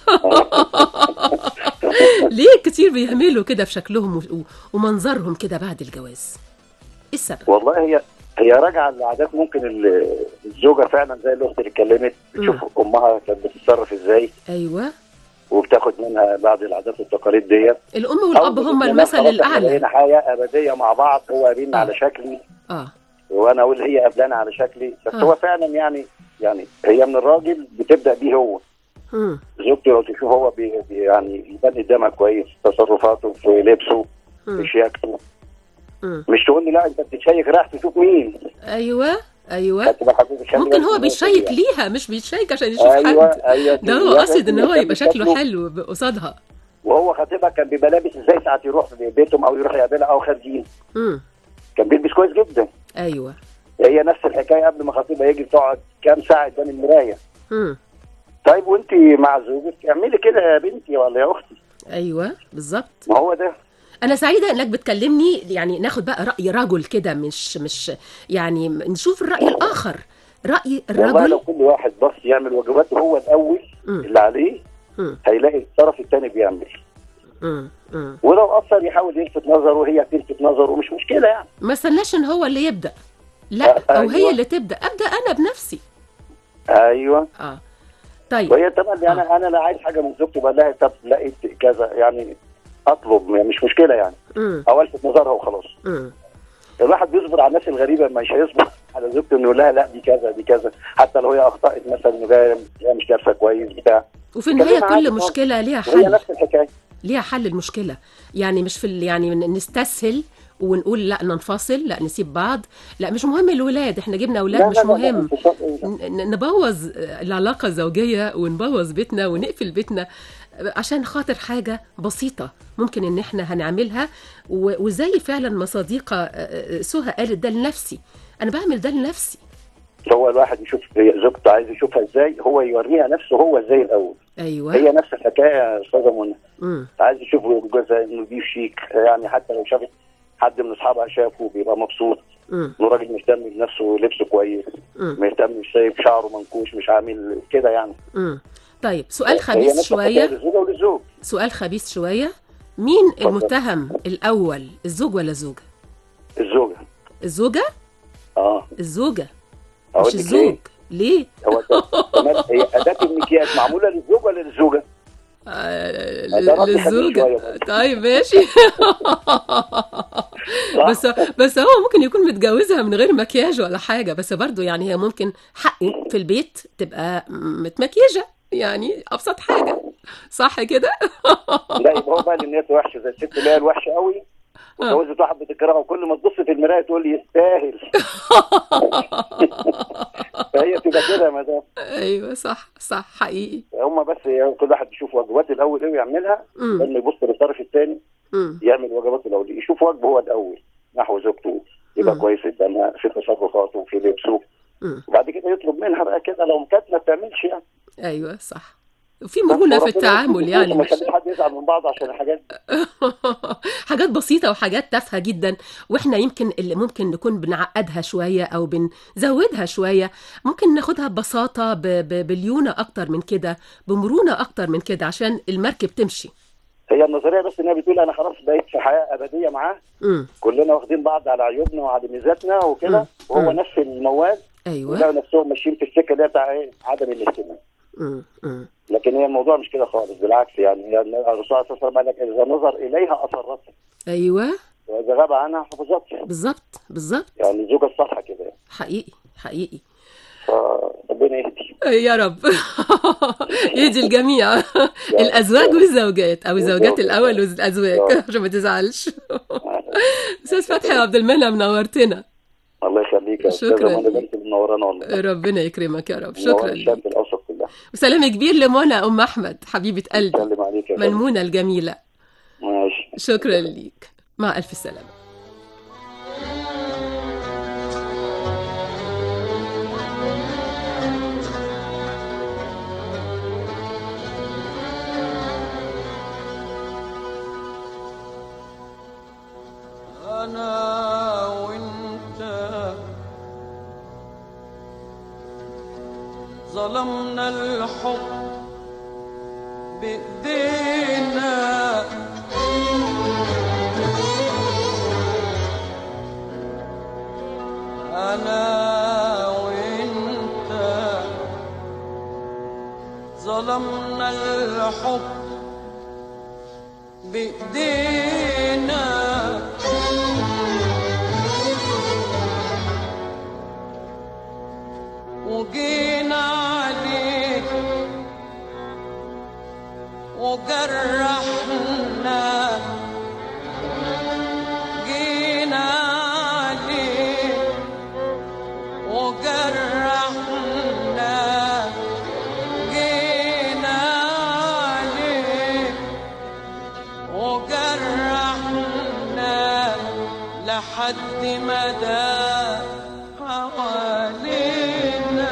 ليه كتير بيهملوا كده في شكلهم و- ومنظرهم كده بعد الجواز إيه السبب؟ والله هي هي راجعه لعادات ممكن ال- الزوجه فعلا زي الاخت اللي اتكلمت بتشوف امها كانت بتتصرف ازاي أيوة وبتاخد منها بعض العادات والتقاليد ديت الأم والأب أو هم بتقول المثل خلاص إحنا الأعلى بقينا حياه ابديه مع بعض هو قابلنا على شكلي آه وانا اقول هي قبلانه على شكلي بس آه. هو فعلا يعني يعني هي من الراجل بتبدا بيه هو مم. زوجته لو تشوف هو بي بي- يعني يبان قدامها كويس تصرفاته في لبسه مم. في شياكته مم. مش تقول لي لا انت بتتشيك رايح تشوف مين أيوة أيوة هتبقى حضرتك خلي ممكن بالك هو من بيشيك النقطة دي. ليها مش بيشيك عشان يشوف ايوه حد ايوه ده هو دي. قصد ان هو كان يبقى شكله شكله- حلو ب- قصادها وهو خطيبها كان بيبقى لابس ازاي ساعه يروح بيتهم او يروح يقابلها او خارجين امم كان بيلبس كويس جدا ايوه هي نفس الحكايه قبل ما خطيبها يجي تقعد كام ساعه قدام المرايه امم طيب وانت مع زوجك اعملي كده يا بنتي ولا يا اختي ايوه بالظبط ما هو ده انا سعيده انك بتكلمني يعني ناخد بقى راي رجل كده مش مش يعني نشوف الراي الاخر راي والله الرجل لو كل واحد بص يعمل واجباته هو الاول مم. اللي عليه مم. هيلاقي الطرف الثاني بيعمل مم. مم. ولو قصر يحاول يلفت نظره وهي تلفت نظره مش مشكله يعني ما استناش ان هو اللي يبدا لا آه، او هي أيوة. اللي تبدا ابدا انا بنفسي ايوه اه طيب وهي طبعا انا انا لا عايز حاجه من زوجتي بقول لها طب لقيت كذا يعني اطلب مش مشكله يعني امم او الفت نظرها وخلاص امم الواحد بيصبر على الناس الغريبه مش هيصبر على زوجته انه يقول لها لا دي كذا دي كذا حتى لو هي اخطات مثلا انه جايه هي مش لابسه كويس بتاع وفي النهايه كلمها عادي كل خالص. مشكله ليها وهي حل نفس الحكايه ليها حل المشكله يعني مش في ال- يعني ن- نستسهل ونقول لا ننفصل لا نسيب بعض لا مش مهم الولاد احنا جبنا اولاد لا، مش لا، لا، لا، مهم انفصال إيه ده؟ ن- ن- نبوظ العلاقه الزوجيه ونبوظ بيتنا ونقفل بيتنا عشان خاطر حاجه بسيطه ممكن ان احنا هنعملها و- وزي فعلا ما صديقه آه، آه، سهى قالت ده لنفسي انا بعمل ده لنفسي هو الواحد يشوف هي زوجته عايز يشوفها ازاي هو يوريها نفسه هو ازاي الاول ايوه هي نفس الحكايه يا استاذه منى مم. عايز يشوف جوزها انه دي شيك يعني حتى لو شافت حد من اصحابها شافه بيبقى مبسوط مم. انه راجل مهتم بنفسه لبسه كويس مم. مهتم مش سايب شعره منكوش مش عامل كده يعني مم. طيب سؤال هي خبيث نفس الحكاية شويه للزوجه وللزوج سؤال خبيث شويه مين المتهم الاول الزوج ولا الزوجه الزوجه الزوجه اه الزوجه أقول مش لك الزوج ليه هو ده- كمان هي اداه المكياج معموله للزوج ولا للزوجه؟ آه، ده رد خفيف للزوجة شوية طيب ماشي بس بس هو ممكن يكون متجوزها من غير مكياج ولا حاجة بس برضو يعني هي ممكن حقه في البيت تبقى متمكيجة يعني أبسط حاجة صح كده؟ لا يبقى هو بقى الناس وحشه زي الست اللي هي الوحشه قوي وجوزت واحد بتكرهه وكل ما تبص في المرايه تقول لي يستاهل فهي تبقى كده يا مدام أيوه صح صح حقيقي هم بس يعني كل واحد يشوف واجباته الاول ايه ويعملها مم. لما يبص للطرف الثاني مم. يعمل واجباته الاول يشوف واجبه هو الاول نحو زوجته يبقى مم. كويس قدامها في تصرفاته في لبسه مم. وبعد كده يطلب منها بقى كده لو كانت ما بتعملش يعني أيوه صح وفي مرونة في وربنا التعامل يستر يعني وما مش يخليش حد يزعل من بعض عشان الحاجات دي حاجات بسيطة وحاجات تافهة جدا واحنا يمكن اللي ممكن نكون بنعقدها شوية او بنزودها شوية ممكن ناخدها ببساطة ب- ب- بليونة اكتر من كده بمرونة اكتر من كده عشان المركب تمشي هي النظريه بس انها بتقول انا خلاص بقيت في حياه ابديه معاه امم كلنا واخدين بعض على عيوبنا وعلى ميزاتنا وكده وهو مم. نفس المواد ايوه ولقوا نفسهم ماشيين في السكه اللي هي بتاع ايه عدم الاهتمام امم امم لكن هي الموضوع مش كده خالص بالعكس يعني هي الرسول صلى الله عليه وسلم قال لك اذا نظر اليها اثرتها ايوه واذا غاب عنها حفظتها بالظبط بالظبط يعني الزوجه الصالحه كده يعني. حقيقي حقيقي فربنا يهدي يا رب يهدي الجميع الازواج والزوجات او الزوجات الاول والازواج عشان ما تزعلش استاذ فتحي عبد المنعم نورتنا الله يخليك يا استاذ شكراً. وانا بنت منورانا والله ربنا يكرمك يا رب منورة شكرا الشرق الاوسط وسلام كبير لمنى ام احمد حبيبه قلبي سلم عليك يا فندم. ملمونه الجميله ماشي شكرا ليك مع الف سلامه أنا وأنت ظلمنا الحب بإيدينا أنا وأنت ظلمنا الحب بإيدينا وجينا عليك وجرحنا جينا عليك وجرحنا جينا عليك وجرحنا لحد ما دام حوالينا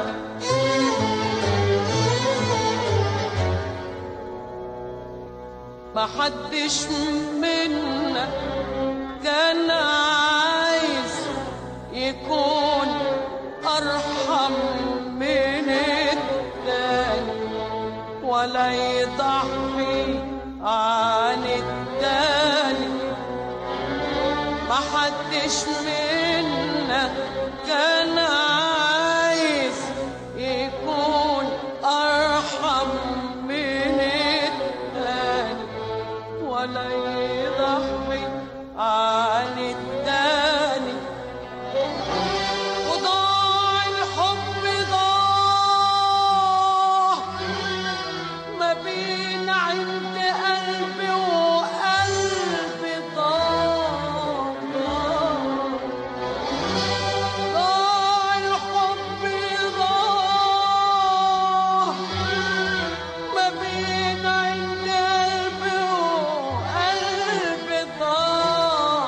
ما حدش منا كان عايز يكون أرحم من التاني ولا يضحي عن التاني ما حدش منا كان عايز يكون أرحم من التاني ولا يضحي عن التاني وضاع الحب ضاع ما بين عند قلبي وقلبي ضاع ضاع الحب ضاع ما بين عند قلبي وقلبي ضاع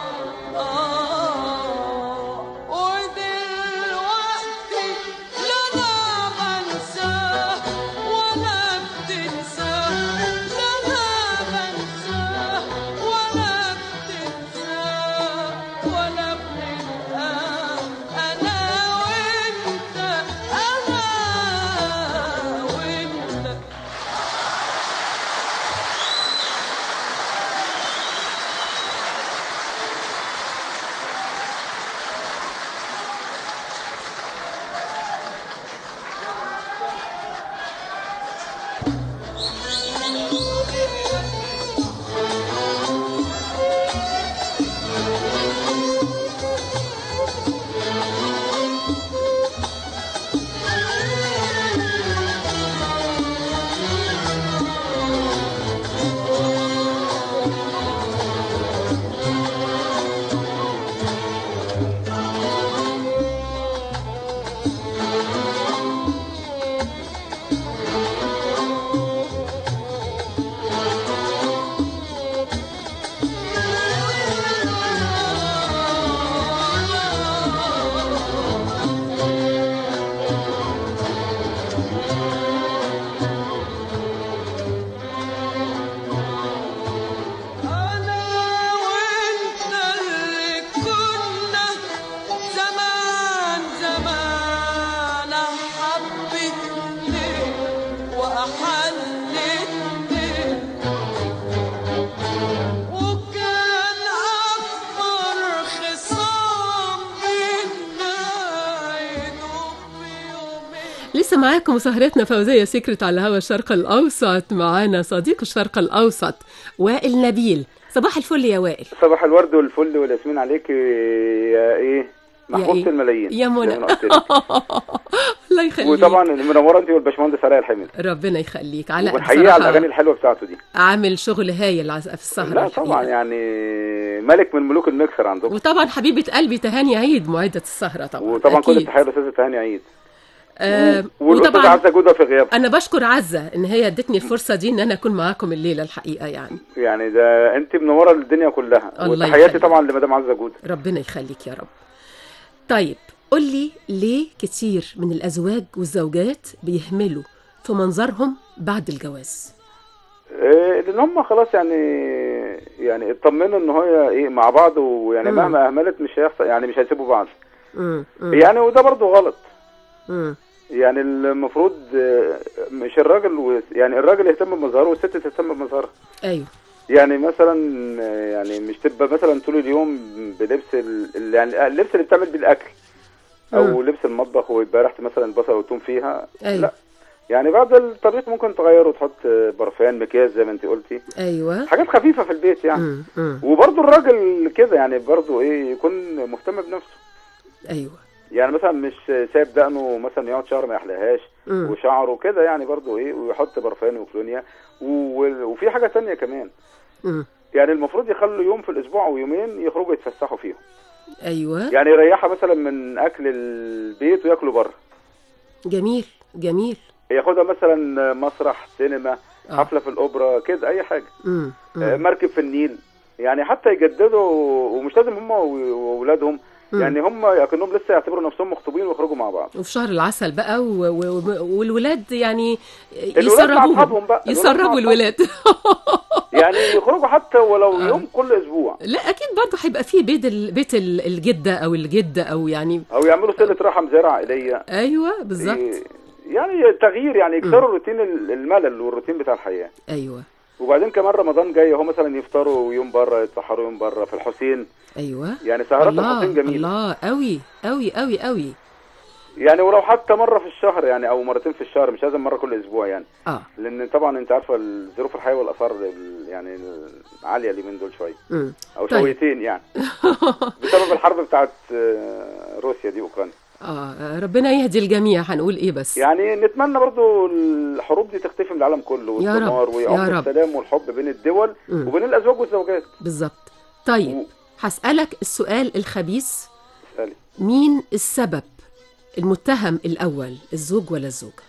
ودلوقتي لا انا بنساه ولا بتنساه لا انا بنساه ولا بتنساه ولا بنلقاه انا وانت انا وانت أنا وأنت اللي كنا زمان زمان حبتني وأحلتني وكان أكبر خصام بينا لسه معاكم سهرتنا فوزية سكرت على هوا الشرق الأوسط معانا صديق الشرق الأوسط وائل نبيل صباح الفل يا وائل صباح الورد والفل والياسمين عليك يا ايه محفوظة إيه؟ الملايين يا منى. زي ما قلت لك. الله يخليك وطبعا المنوره انت والباشمهندس علاء الحميد ربنا يخليك علاء ونحييه على بصراحة الاغاني الحلوه بتاعته دي عامل شغل هايل عز- في السهرة لا طبعا يعني ملك من ملوك المكسر عندكم وطبعا حبيبة قلبي تهاني عيد معدة السهرة طبعا وطبعا كل أكيد. التحيه للاستاذه تهاني عيد آه والاستاذ وطبعا عزه جوده في غياب انا بشكر عزه ان هي ادتني الفرصه دي ان انا اكون معاكم الليله الحقيقه يعني يعني ده انت منوره الدنيا كلها الله وتحياتي يخليك. طبعا لمدام عزه جوده ربنا يخليك يا رب طيب قول لي ليه كتير من الازواج والزوجات بيهملوا في منظرهم بعد الجواز إيه، لان هم خلاص يعني يعني اطمنوا ان هي ايه مع بعض ويعني مم. مهما اهملت مش هيحصل يعني مش هيسيبوا بعض مم. مم. يعني وده برضو غلط مم. يعني المفروض آه، مش الراجل و... يعني الراجل يهتم بمظهره والست تهتم بمظهرها ايوه يعني مثلا آه، يعني مش تبقى مثلا طول اليوم بلبس ال... ال- يعني اللبس اللي بتعمل بيه الاكل او مم. لبس المطبخ ويبقى ريحه مثلا البصل والثوم فيها ايوه لا يعني بعد الطبيخ ممكن تغيره وتحط آه، برفان مكياج زي ما انت قلتي ايوه حاجات خفيفه في البيت يعني مم. مم. وبرضه الراجل كده يعني برضه ايه يكون مهتم بنفسه ايوه يعني مثلا مش سايب دقنه مثلا يقعد شهر ما يحلقهاش مم. وشعره كده يعني برضه ايه ويحط برفان وكلونيا و- وفي حاجه تانية كمان مم. يعني المفروض يخلوا يوم في الاسبوع او يومين يخرجوا يتفسحوا فيهم ايوه يعني يريحها مثلا من اكل البيت وياكلوا بره جميل جميل ياخدها مثلا مسرح سينما آه. حفله في الاوبرا كده اي حاجه مم. آه، مم. مركب في النيل يعني حتى يجددوا ومش لازم هم واولادهم مم. يعني هم اكنهم لسه يعتبروا نفسهم مخطوبين ويخرجوا مع بعض وفي شهر العسل بقى و... و... و- والولاد يعني الولاد مع أصحابهم يسربوهم بقى، الولاد مع يسربوا أصحابهم. الولاد يعني يخرجوا حتى ولو آه. يوم كل اسبوع لا اكيد برضه هيبقى في بيت ال... بيت ال- الجده او الجده او يعني او يعملوا صله رحم زياره عائليه ايوه بالظبط إيه، يعني تغيير يعني يكسروا الروتين ال- الملل والروتين بتاع الحياه ايوه وبعدين كمان رمضان جاي هو مثلا يفطروا يوم بره يتسحروا يوم بره في الحسين ايوه يعني سهرات الله الحسين جميله الله قوي قوي قوي قوي يعني ولو حتى مره في الشهر يعني او مرتين في الشهر مش لازم مره كل اسبوع يعني اه لان طبعا انت عارفه ظروف الحياه والاسعار ال- يعني عاليه اليومين دول شويه مم. او طيب. شويتين يعني بسبب الحرب بتاعت آه، روسيا دي اوكرانيا اه ربنا يهدي الجميع هنقول ايه بس يعني نتمنى برضو الحروب دي تختفي من العالم كله يا رب، والدمار يا ويعم رب. السلام والحب بين الدول مم. وبين الازواج والزوجات بالظبط طيب هسألك السؤال الخبيث اسالي مين السبب المتهم الأول الزوج ولا الزوجة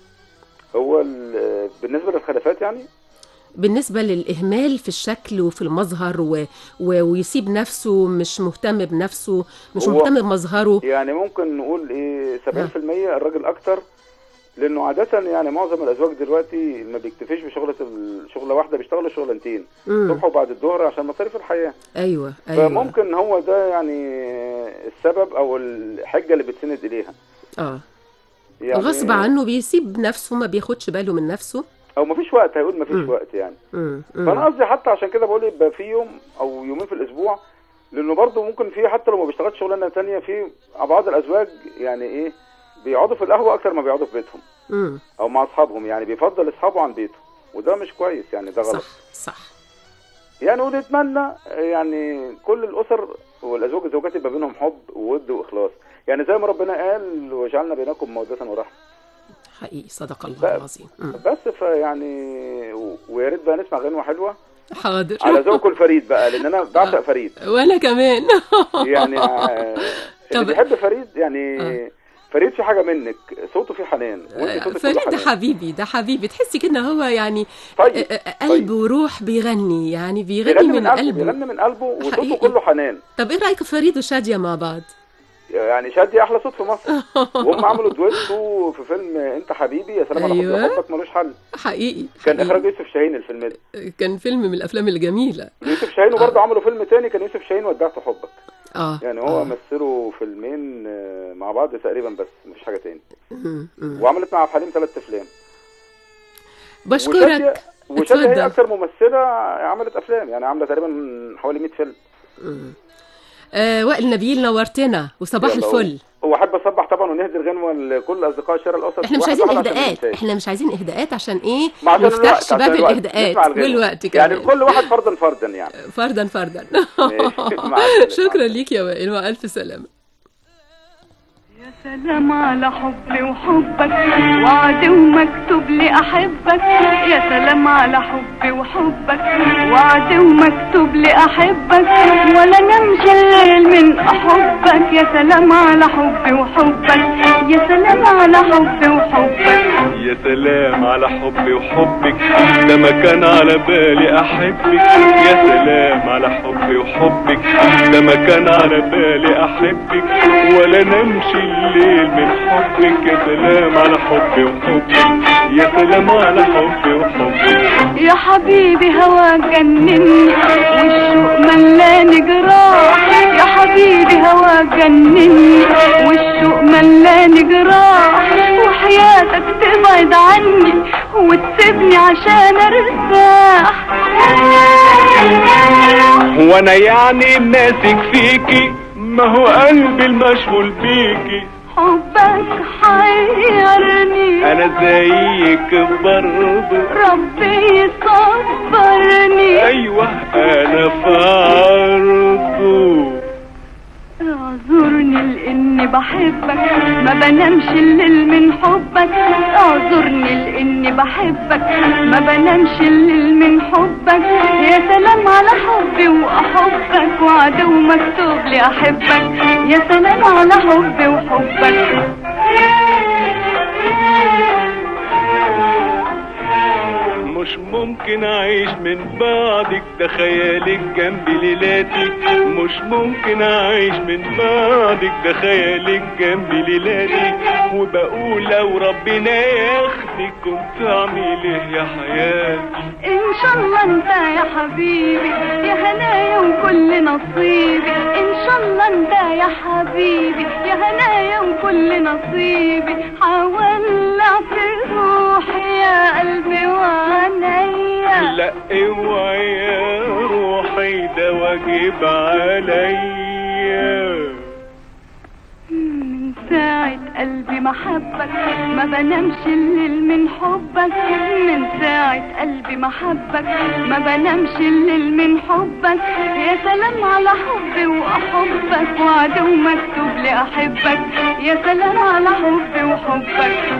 هو ال- بالنسبه للخلافات يعني بالنسبة للإهمال في الشكل وفي المظهر و... و... ويسيب نفسه مش مهتم بنفسه مش هو- مهتم بمظهره يعني ممكن نقول ايه 70% الراجل اكتر لانه عاده يعني معظم الازواج دلوقتي ما بيكتفيش بشغله الشغله واحده بيشتغلوا شغلانتين مم. الصبح وبعد الظهر عشان مصاريف الحياه أيوة أيوة فممكن هو ده يعني السبب او الحجه اللي بتسند اليها آه يعني غصب عنه بيسيب نفسه ما بياخدش باله من نفسه او مفيش وقت هيقول مفيش مم. وقت يعني مم. مم. فانا قصدي حتى عشان كده بقول يبقى في يوم او يومين في الاسبوع لانه برضه ممكن في حتى لو ما بيشتغلش شغلانه تانية في بعض الازواج يعني ايه بيقعدوا في القهوه اكتر ما بيقعدوا في بيتهم مم. او مع اصحابهم يعني بيفضل اصحابه عن بيته وده مش كويس يعني ده غلط صح يعني ونتمنى يعني كل الاسر والازواج والزوجات يبقى بينهم حب وود واخلاص يعني زي ما ربنا قال وجعلنا بينكم موده ورحمه حقيقي صدق الله بقى- العظيم مم. بس فيعني و- ويا ريت بقى نسمع غنوه حلوه حاضر على ذوقكم الفريد بقى لان انا بعشق فريد وأنا كمان يعني آه، اللي طب- بيحب فريد يعني فريد في حاجه منك صوته فيه حنان وانت صوتك كله فريد ده حنان حبيبي ده حبيبي تحسي كده هو يعني طيب، آه، آه، قلب وروح بيغني يعني بيغني, بيغني من, من قلبه قلبه بيغني من قلبه وصوته حقيقي. كله حنان طب ايه رايك في فريد وشاديه مع بعض يعني شادي احلى صوت في مصر وهم عملوا دويتو في فيلم انت حبيبي يا سلام على حب أيوة. حبك ملوش حل حقيقي كان حقيقي. اخراج يوسف شاهين الفيلم ده كان فيلم من الافلام الجميله يوسف شاهين وبرضه عملوا فيلم تاني كان يوسف شاهين ودعت حبك اه يعني هو مثلوا فيلمين آه، مع بعض تقريبا بس مفيش حاجه تاني مم، مم. وعملت مع عبد الحليم ثلاث افلام بشكرك وشادية اتفضل. هي اكثر ممثله عملت افلام يعني عامله تقريبا حوالي 100 فيلم مم. آه وائل نبيل نورتنا وصباح يلا، الفل واحب اصبح طبعا ونهدي الغنوه لكل اصدقاء الشارع الاوسط احنا مش وواحد عايزين واحد عشان ما اهداءات ننساش. احنا مش عايزين اهداءات عشان ايه ما عشان ما الوقت، نفتحش عشان باب الوقت. الاهداءات نسمع الغنوة. والوقت كمان يعني كل واحد فردا فردا يعني فردا فردا ماشي، مع السلامة. شكرا ليك يا وائل مع الف سلامه يا سلام على حبي وحبك وعد ومكتوب لي احبك يا سلام على حبي وحبك وعد ومكتوب لي احبك ولا نمشي الليل من احبك يا سلام على حبي وحبك يا سلام على حبي وحبك يا سلام على حبي وحبك ده ما كان على بالي احبك يا سلام على حبي وحبك ده ما كان على بالي احبك ولا نمشي الليل من حبك يا سلام على حبي وحبك يا سلام على حبي وحبك يا حبيبي هواك جنني والشوق ملاني جراح يا حبيبي هواك جنني والشوق ملاني جراح وحياتك تبعد عني وتسيبني عشان ارتاح وانا يعني ماسك فيكي ما هو قلبي المشغول بيكي حبك حيرني انا زيك برضه ربي يصبرني ايوه انا في عرضه اعذرني لاني بحبك ما بنامش الليل من حبك اعذرني لاني بحبك ما بنامش الليل من حبك يا سلام على حبي واحبك وعدو مكتوب لي احبك يا سلام على حبي وحبك مش ممكن اعيش من بعدك ده خيالك جنبي ليلاتي مش ممكن اعيش من بعدك ده خيالك جنبي ليلاتي وبقول لو ربنا ياخدك كنت اعمل ايه يا حياتي ان شاء الله انت يا حبيبي يا هنايا وكل نصيبي ان شاء الله انت يا حبيبي يا هنايا وكل نصيبي حولع في روحي يا قلبي وعينيا لا اوعي يا روحي ده واجب عليا من ساعة قلبي ما حبك ما بنامش الليل من حبك من ساعة قلبي ما حبك ما بنامش الليل من حبك يا سلام على حبي وأحبك وعد ومكتوب لي أحبك يا سلام على حبي وحبك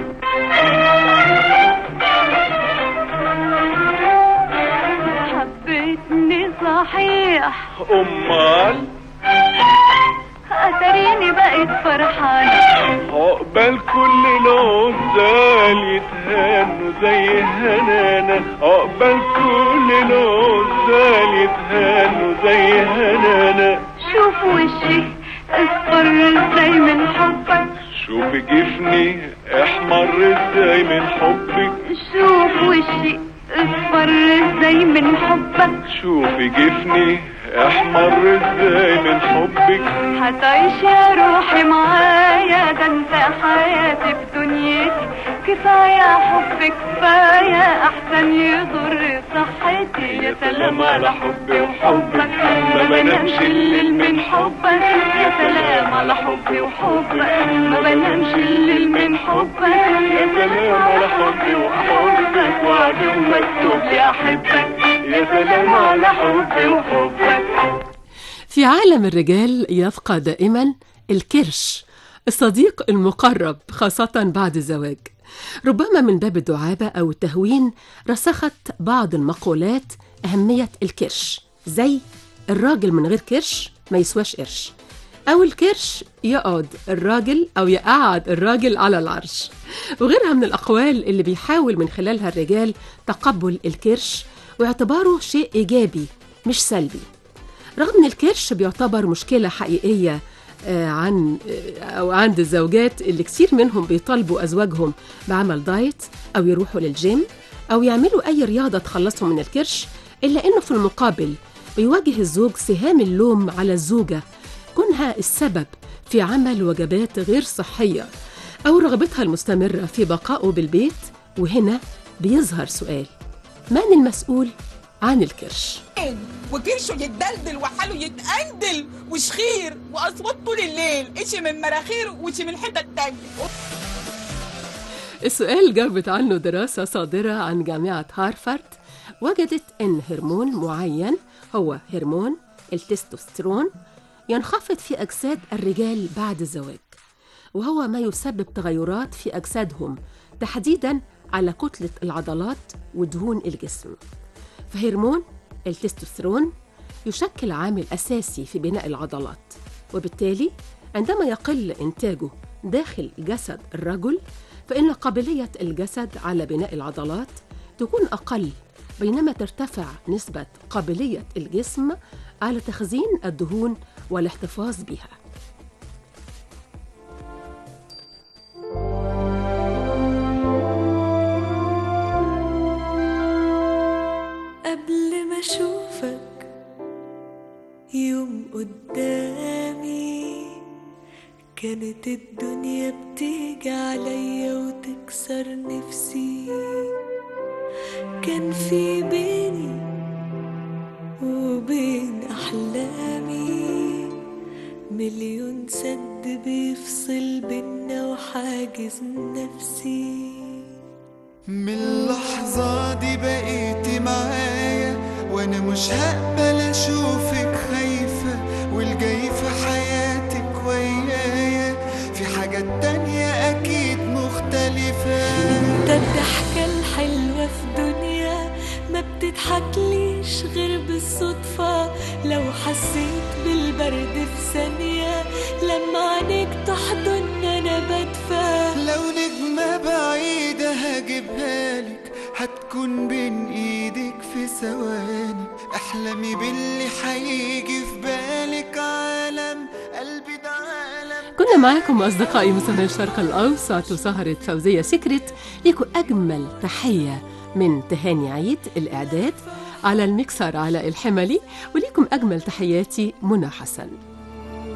حبيتني صحيح امال أتريني بقيت فرحانة عقبال كل العزال يتهنوا زي هنانا عقبال كل العزال يتهنوا زي هنانا شوف وشي اصفر ازاي من حبك شوف جفني احمر ازاي من حبك شوف وشي اصفر ازاي من حبك شوف جفني احمر ازاي من حبك هتعيش يا روحي معايا ده انت حياتي في دنيتي كفاية حب كفاية احسن يضر صحتي يا سلام على حبي وحبك ما بنامش الليل من حبك يا سلام على حبي وحبك ما بنامش الليل من حبك يا سلام على حبي وحبك وعد ومكتوب لي احبك يا سلام على حبي وحبك في عالم الرجال يبقى دائما الكرش الصديق المقرب خاصة بعد الزواج ربما من باب الدعابة أو التهوين رسخت بعض المقولات أهمية الكرش زي الراجل من غير كرش ما يسواش قرش أو الكرش يقعد الراجل أو يقعد الراجل على العرش وغيرها من الأقوال اللي بيحاول من خلالها الرجال تقبل الكرش واعتباره شيء إيجابي مش سلبي رغم ان الكرش بيعتبر مشكله حقيقيه آه، عن آه، او عند الزوجات اللي كتير منهم بيطالبوا ازواجهم بعمل دايت او يروحوا للجيم او يعملوا اي رياضه تخلصهم من الكرش الا انه في المقابل بيواجه الزوج سهام اللوم على الزوجه كونها السبب في عمل وجبات غير صحيه او رغبتها المستمره في بقائه بالبيت وهنا بيظهر سؤال من المسؤول عن الكرش وكرشه يتدلدل وحاله يتقندل وشخير واصوات طول الليل اشي من مراخير وشي من حتة تانية السؤال جاوبت عنه دراسة صادرة عن جامعة هارفارد وجدت أن هرمون معين هو هرمون التستوستيرون ينخفض في أجساد الرجال بعد الزواج وهو ما يسبب تغيرات في أجسادهم تحديدا على كتلة العضلات ودهون الجسم فهرمون التستوستيرون يشكل عامل أساسي في بناء العضلات وبالتالي عندما يقل إنتاجه داخل جسد الرجل فإن قابلية الجسد على بناء العضلات تكون أقل بينما ترتفع نسبة قابلية الجسم على تخزين الدهون والاحتفاظ بها قبل ما اشوفك يوم قدامي كانت الدنيا بتيجي عليا وتكسر نفسي كان في بيني وبين احلامي مليون سد بيفصل بينا وحاجز نفسي من اللحظة دي بقيتي معايا وانا مش هقبل اشوفك خايفة والجاي في حياتك ويايا في حاجات تانية اكيد مختلفة انت الضحكة الحلوة في دنيا ما بتضحكليش غير بالصدفة لو حسيت بالبرد في ثانية لما عينيك تحضن انا بدفى لو نجمة بعيدة هجيبها لك هتكون بين ايدك في ثواني احلمي باللي هيجي في بالك عالم قلبي ده عالم كنا معاكم أصدقائي مستمعي الشرق الأوسط وسهرة فوزية سكرت ليكم أجمل تحية من تهاني عيد الإعداد على المكسر على الحملي وليكم أجمل تحياتي منى حسن